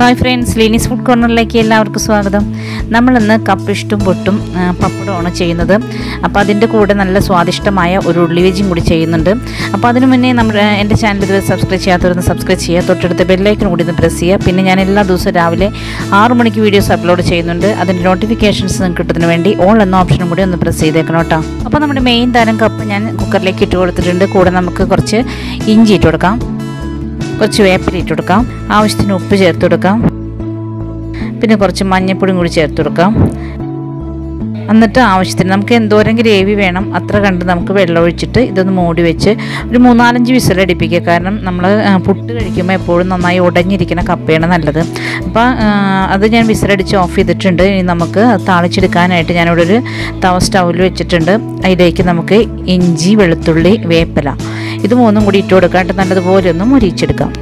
hi friends Leenies food കോർണറിലേക്ക് എല്ലാവർക്കും സ്വാഗതം നമ്മളിന്ന് കപ്പിഷ്ടും പൊട്ടും ആ, പപ്പടമാണ് ചെയ്യുന്നത് അപ്പോൾ അതിൻ്റെ കൂടെ നല്ല സ്വാദിഷ്ടമായ ഒരു ഉള്ളി വെജിയും കൂടി ചെയ്യുന്നുണ്ട് അപ്പോൾ അതിനു മുന്നേ നമ്മുടെ എൻ്റെ ചാനൽ ഇതുവരെ സബ്സ്ക്രൈബ് ചെയ്യാത്തവരൊന്ന് സബ്സ്ക്രൈബ് ചെയ്യുക തൊട്ടടുത്ത ബെല്ലൈക്കൻ കൂടി ഒന്ന് പ്രസ് ചെയ്യുക പിന്നെ ഞാൻ എല്ലാ ദിവസവും രാവിലെ ആറ് മണിക്ക് വീഡിയോസ് അപ്ലോഡ് ചെയ്യുന്നുണ്ട് അതിൻ്റെ നോട്ടിഫിക്കേഷൻസ് നിങ്ങൾക്ക് കിട്ടുന്നതിന് വേണ്ടി ഓൾ എന്ന ഓപ്ഷനും കൂടി ഒന്ന് പ്രസ് ചെയ്തേക്കണം കേട്ടോ അപ്പോൾ നമ്മുടെ മെയിൻ തരം കപ്പ് ഞാൻ കുക്കറിലേക്ക് ഇട്ട് കൊടുത്തിട്ടുണ്ട് കൂടെ നമുക്ക് കുറച്ച് ഇഞ്ചി ഇട്ട് കൊടുക്കാം കുറച്ച് വേപ്പില ഇട്ട് കൊടുക്കാം ആവശ്യത്തിന് ഉപ്പ് ചേർത്ത് കൊടുക്കാം പിന്നെ കുറച്ച് മഞ്ഞൾപ്പൊടിയും കൂടി ചേർത്ത് കൊടുക്കാം എന്നിട്ട് ആവശ്യത്തിന് നമുക്ക് എന്തോരം ഗ്രേവി വേണം അത്ര കണ്ട് നമുക്ക് വെള്ളം ഒഴിച്ചിട്ട് ഇതൊന്ന് മൂടി വെച്ച് ഒരു മൂന്നാലഞ്ച് വിസിലടിപ്പിക്കുക കാരണം നമ്മൾ പുട്ട് കഴിക്കുമ്പോൾ എപ്പോഴും നന്നായി ഉടഞ്ഞിരിക്കുന്ന കപ്പയാണ് നല്ലത് അപ്പോൾ അത് ഞാൻ വിസിലടിച്ച് ഓഫ് ചെയ്തിട്ടുണ്ട് ഇനി നമുക്ക് താളിച്ചെടുക്കാനായിട്ട് ഞാനിവിടെ ഒരു തവ സ്റ്റൗവിൽ വെച്ചിട്ടുണ്ട് അതിലേക്ക് നമുക്ക് ഇഞ്ചി വെളുത്തുള്ളി വേപ്പില ഇത് മൂന്നും കൂടി ഇട്ട് കൊടുക്കാണ്ട് നല്ലതുപോലെ ഒന്ന് മുരിച്ചെടുക്കാം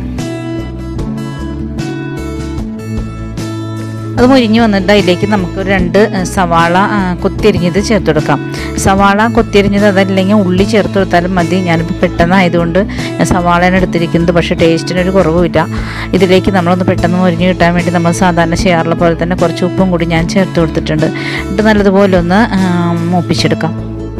അത് മുരിഞ്ഞ് വന്നിട്ട് അതിലേക്ക് നമുക്ക് ഒരു രണ്ട് ഏഹ്, സവാള ആ, കൊത്തിരിഞ്ഞത് ചേർത്ത് കൊടുക്കാം സവാള കൊത്തിരിഞ്ഞത് അതല്ലെങ്കിൽ ഉള്ളി ചേർത്ത് കൊടുത്താലും മതി ഞാനിപ്പോൾ പെട്ടെന്നായതുകൊണ്ട് ഞാൻ സവാളയാണ് എടുത്തിരിക്കുന്നത് പക്ഷേ ടേസ്റ്റിനൊരു കുറവുമില്ല ഇതിലേക്ക് നമ്മളൊന്ന് പെട്ടെന്ന് മുരിഞ്ഞ് കിട്ടാൻ വേണ്ടി നമ്മൾ സാധാരണ ചെയ്യാറുള്ള പോലെ തന്നെ കുറച്ച് ഉപ്പും കൂടി ഞാൻ ചേർത്ത് കൊടുത്തിട്ടുണ്ട് എന്നിട്ട് നല്ലതുപോലെ ഒന്ന് ആ, മൂപ്പിച്ചെടുക്കാം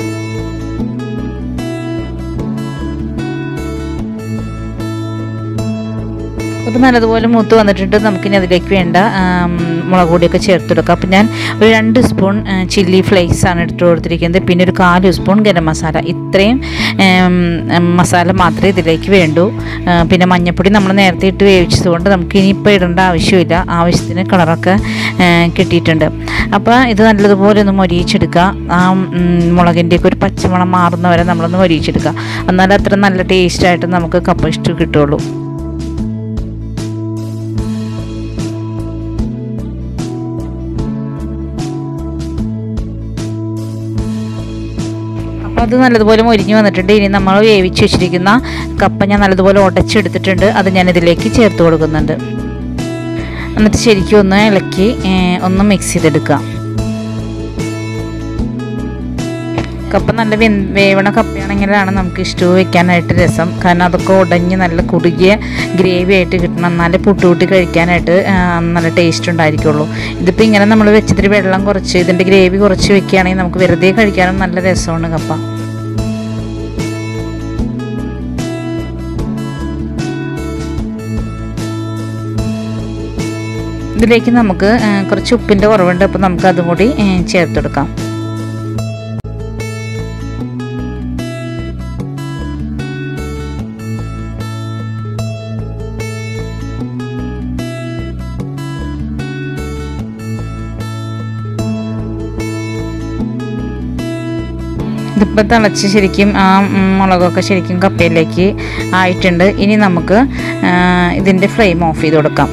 അപ്പോൾ നല്ലതുപോലെ മൂത്ത് വന്നിട്ടുണ്ട് നമുക്കിനി അതിലേക്ക് വേണ്ട ആം, മുളക് പൊടിയൊക്കെ ചേർത്ത് കൊടുക്കാം അപ്പോൾ ഞാൻ ഒരു രണ്ട് സ്പൂൺ ആ, ചില്ലി ഫ്ലേക്സ് ആണ് ഇട്ട് കൊടുത്തിരിക്കുന്നത് പിന്നെ ഒരു കാല് സ്പൂൺ ഗരം മസാല ഇത്രയും ആം, ഉം, മസാല മാത്രമേ ഇതിലേക്ക് വേണ്ടൂ ആ, പിന്നെ മഞ്ഞൾപ്പൊടി നമ്മൾ നേരത്തെ ഇട്ട് വേവിച്ചതുകൊണ്ട് നമുക്ക് ഇനിയിപ്പോൾ ഇടേണ്ട ആവശ്യമില്ല ആവശ്യത്തിന് കളറൊക്കെ ആ, കിട്ടിയിട്ടുണ്ട് അപ്പോൾ ഇത് നല്ലതുപോലെ ഒന്ന് മൊരിയിച്ചെടുക്കുക ആ മുളകിൻ്റെയൊക്കെ ഒരു പച്ചമണം മാറുന്നവരെ നമ്മളൊന്ന് മൊരിയിച്ചെടുക്കുക എന്നാലും അത്ര നല്ല ടേസ്റ്റായിട്ട് നമുക്ക് കപ്പ ഇഷ്ടം കിട്ടുള്ളൂ അപ്പോൾ അത് നല്ലതുപോലെ മൊരിഞ്ഞ് വന്നിട്ടുണ്ട് ഇനി നമ്മൾ വേവിച്ച് വെച്ചിരിക്കുന്ന കപ്പ ഞാൻ നല്ലതുപോലെ ഉടച്ചെടുത്തിട്ടുണ്ട് അത് ഞാൻ ഇതിലേക്ക് ചേർത്ത് കൊടുക്കുന്നുണ്ട് എന്നിട്ട് ശരിക്കും ഒന്ന് ഇളക്കി ഏഹ്, ഒന്ന് മിക്സ് ചെയ്തെടുക്കുക കപ്പ നല്ല വെ വേവണ കപ്പയാണെങ്കിലാണ് നമുക്ക് ഇഷ്ടവും വെക്കാനായിട്ട് രസം കാരണം അതൊക്കെ ഉടഞ്ഞ് നല്ല കുറുകിയ ഗ്രേവി ആയിട്ട് കിട്ടണം എന്നാലേ പുട്ടുകൂട്ടി കഴിക്കാനായിട്ട് ആ, നല്ല ടേസ്റ്റ് ഉണ്ടായിരിക്കുള്ളൂ ഇതിപ്പോൾ ഇങ്ങനെ നമ്മൾ വെച്ചിട്ട് വെള്ളം കുറച്ച് ഇതിൻ്റെ ഗ്രേവി കുറച്ച് വെക്കുകയാണെങ്കിൽ നമുക്ക് വെറുതെ കഴിക്കാനും നല്ല രസമാണ് കപ്പ ഇതിലേക്ക് നമുക്ക് ആ, കുറച്ച് ഉപ്പിൻ്റെ കുറവുണ്ട് അപ്പോൾ നമുക്ക് അതും കൂടി ആ, ചേർത്തെടുക്കാം ഇതിപ്പോൾ തിളച്ച് ശരിക്കും ആ ഉം, മുളകൊക്കെ ശരിക്കും കപ്പയിലേക്ക് ആയിട്ടുണ്ട് ഇനി നമുക്ക് ആ, ഇതിൻ്റെ ഫ്ലെയിം ഓഫ് ചെയ്ത് കൊടുക്കാം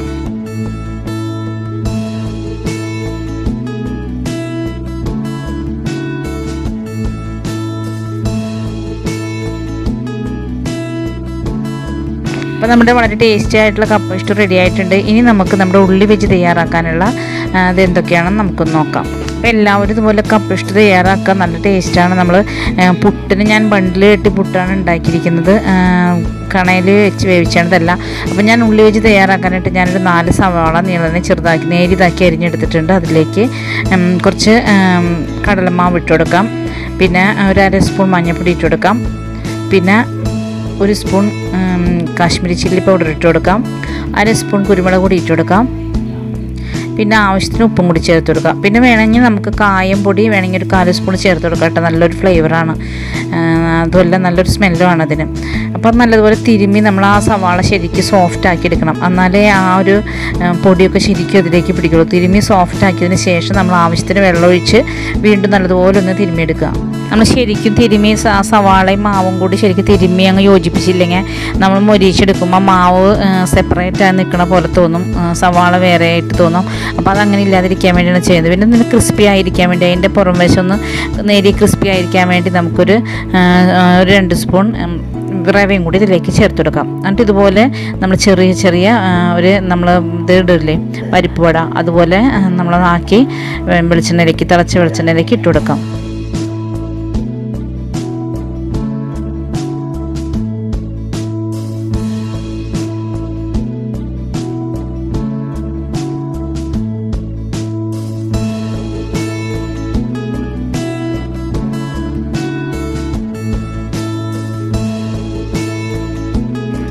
അപ്പോൾ നമ്മുടെ വളരെ ടേസ്റ്റി ആയിട്ടുള്ള കപ്പ ഇഷ്ടം റെഡി ആയിട്ടുണ്ട് ഇനി നമുക്ക് നമ്മുടെ ഉള്ളി വെച്ച് തയ്യാറാക്കാനുള്ള ആ, ഇത് എന്തൊക്കെയാണെന്ന് നമുക്കൊന്ന് നോക്കാം അപ്പോൾ എല്ലാവരും ഇതുപോലെ കപ്പ ഇഷ്ടം തയ്യാറാക്കാൻ നല്ല ടേസ്റ്റാണ് നമ്മൾ പുട്ടിന് ഞാൻ ബണ്ടിൽ കെട്ടി പുട്ടാണ് ഉണ്ടാക്കിയിരിക്കുന്നത് കണയിൽ വെച്ച് വേവിച്ചാണതല്ല അപ്പോൾ ഞാൻ ഉള്ളി വെച്ച് തയ്യാറാക്കാനായിട്ട് ഞാനൊരു നാല് സവാള നീളനെ ചെറുതാക്കി നേരിതാക്കി അരിഞ്ഞെടുത്തിട്ടുണ്ട് അതിലേക്ക് ഉം, കുറച്ച് ഉം, കടലമാവ് ഇട്ട് കൊടുക്കാം പിന്നെ ഒരു അര സ്പൂൺ മഞ്ഞൾപ്പൊടി ഇട്ട് കൊടുക്കാം പിന്നെ ഒരു സ്പൂൺ ഉം, കാശ്മീരി ചില്ലി പൗഡർ ഇട്ട് കൊടുക്കാം അര സ്പൂൺ കുരുമുളക് കൂടി ഇട്ട് കൊടുക്കാം പിന്നെ ആവശ്യത്തിന് ഉപ്പും കൂടി ചേർത്ത് കൊടുക്കാം പിന്നെ വേണമെങ്കിൽ നമുക്ക് കായം പൊടി വേണമെങ്കിൽ ഒരു കാല് സ്പൂൺ ചേർത്ത് കൊടുക്കാം കേട്ടോ നല്ലൊരു ഫ്ലേവറാണ് അതുമല്ല നല്ലൊരു സ്മെല്ലുമാണ് അതിന് അപ്പം നല്ലതുപോലെ തിരുമ്മി നമ്മൾ ആ സവാള ശരിക്കും സോഫ്റ്റ് ആക്കി എടുക്കണം എന്നാലേ ആ ഒരു ആ, പൊടിയൊക്കെ ശരിക്കും അതിലേക്ക് പിടിക്കുള്ളൂ തിരുമ്മി സോഫ്റ്റ് ആക്കിയതിന് ശേഷം നമ്മൾ ആവശ്യത്തിന് വെള്ളമൊഴിച്ച് വീണ്ടും നല്ലതുപോലെ ഒന്ന് തിരുമ്മിയെടുക്കുക നമ്മൾ ശരിക്കും തിരുമ്മി സ- ആ സവാളയും മാവും കൂടി ശരിക്കും തിരുമ്മി അങ്ങ് യോജിപ്പിച്ചില്ലെങ്കിൽ നമ്മൾ മൊരിച്ചെടുക്കുമ്പോൾ മാവ് സെപ്പറേറ്റ് ആയി നിൽക്കണ പോലെ തോന്നും ആ, സവാള വേറെ ആയിട്ട് തോന്നും അപ്പോൾ അതങ്ങനെ ഇല്ലാതിരിക്കാൻ വേണ്ടിയാണ് ചെയ്യുന്നത് പിന്നെ ഇതിന് ക്രിസ്പി ആയിരിക്കാൻ വേണ്ടി അതിൻ്റെ പുറം വശം ഒന്ന് നേരിയ ക്രിസ്പി ആയിരിക്കാൻ വേണ്ടി നമുക്കൊരു ആ, ആ, ഒരു രണ്ട് സ്പൂൺ ഉം, റവയും കൂടി ഇതിലേക്ക് ചേർത്ത് കൊടുക്കാം എന്നിട്ട് ഇതുപോലെ നമ്മൾ ചെറിയ ചെറിയ ആ, ഒരു നമ്മൾ ഇത് ഇടില്ലേ പരിപ്പ് വട അതുപോലെ നമ്മൾ ആക്കി വെളിച്ചെണ്ണയിലേക്ക് തിളച്ച വെളിച്ചെണ്ണയിലേക്ക് ഇട്ട് കൊടുക്കാം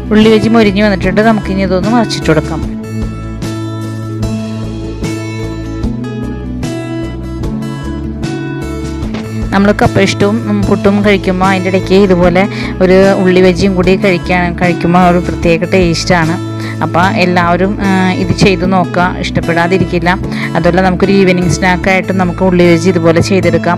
ഉള്ളി വെജ് മൊരിഞ്ഞ് വന്നിട്ടുണ്ട് നമുക്കിനി ഇതൊന്ന് മറിച്ചിട്ട് കൊടുക്കാം നമ്മൾ കപ്പ ഇഷ്ടവും പുട്ടും കഴിക്കുമ്പോൾ അതിൻ്റെ ഇടയ്ക്ക് ഇതുപോലെ ഒരു ഉള്ളി വെജിയും കൂടി കഴിക്കാൻ കഴിക്കുമ്പോൾ ഒരു പ്രത്യേക ടേസ്റ്റാണ് അപ്പോൾ എല്ലാവരും ആ, ഇത് ചെയ്ത് നോക്കുക ഇഷ്ടപ്പെടാതിരിക്കില്ല അതുപോലെ നമുക്കൊരു ഈവനിങ് സ്നാക്കായിട്ടും നമുക്ക് ഉള്ളി വെജ് ഇതുപോലെ ചെയ്തെടുക്കാം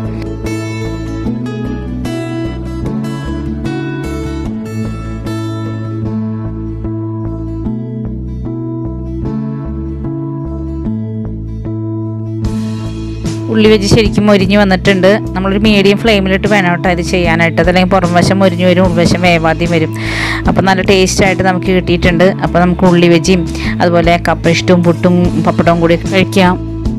ഉള്ളി വെച്ച് ശരിക്കും മൊരിഞ്ഞ് വന്നിട്ടുണ്ട് നമ്മളൊരു മീഡിയം ഫ്ലെയിമിലിട്ട് വേണം കേട്ടോ ഇത് ചെയ്യാനായിട്ട് അതല്ലെങ്കിൽ പുറം വശം മൊരിഞ്ഞ് വരും ഉൾവശം വേവാദ്യം വരും അപ്പോൾ നല്ല ടേസ്റ്റായിട്ട് നമുക്ക് കിട്ടിയിട്ടുണ്ട് അപ്പോൾ നമുക്ക് ഉള്ളി വെജിയും അതുപോലെ കപ്പ ഇഷ്ടവും പുട്ടും പപ്പടവും കൂടി കഴിക്കാം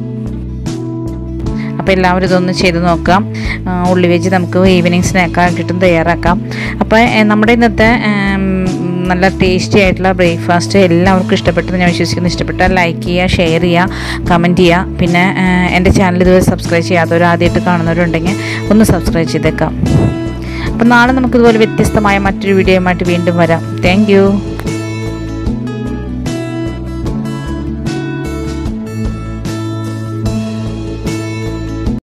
അപ്പോൾ എല്ലാവരും ഇതൊന്ന് ചെയ്ത് നോക്കാം ആ, ഉള്ളി വെച്ച് നമുക്ക് ഈവനിങ് സ്നാക്കാക്കിയിട്ടും തയ്യാറാക്കാം അപ്പോൾ ഏ, നമ്മുടെ ഇന്നത്തെ ഏം, നല്ല ടേസ്റ്റി ആയിട്ടുള്ള ബ്രേക്ക്ഫാസ്റ്റ് എല്ലാവർക്കും ഇഷ്ടപ്പെട്ടെന്ന് ഞാൻ വിശ്വസിക്കുന്നു ഇഷ്ടപ്പെട്ടാൽ ലൈക്ക് ചെയ്യുക ഷെയർ ചെയ്യുക കമൻറ്റ് ചെയ്യുക പിന്നെ ഏ, എൻ്റെ ചാനൽ ഇതുവരെ സബ്സ്ക്രൈബ് ചെയ്യാത്തവർ ആദ്യമായിട്ട് കാണുന്നവരുണ്ടെങ്കിൽ ഒന്ന് സബ്സ്ക്രൈബ് ചെയ്തേക്കാം അപ്പോൾ നാളെ നമുക്കിതുപോലെ വ്യത്യസ്തമായ മറ്റൊരു വീഡിയോയുമായിട്ട് വീണ്ടും വരാം താങ്ക്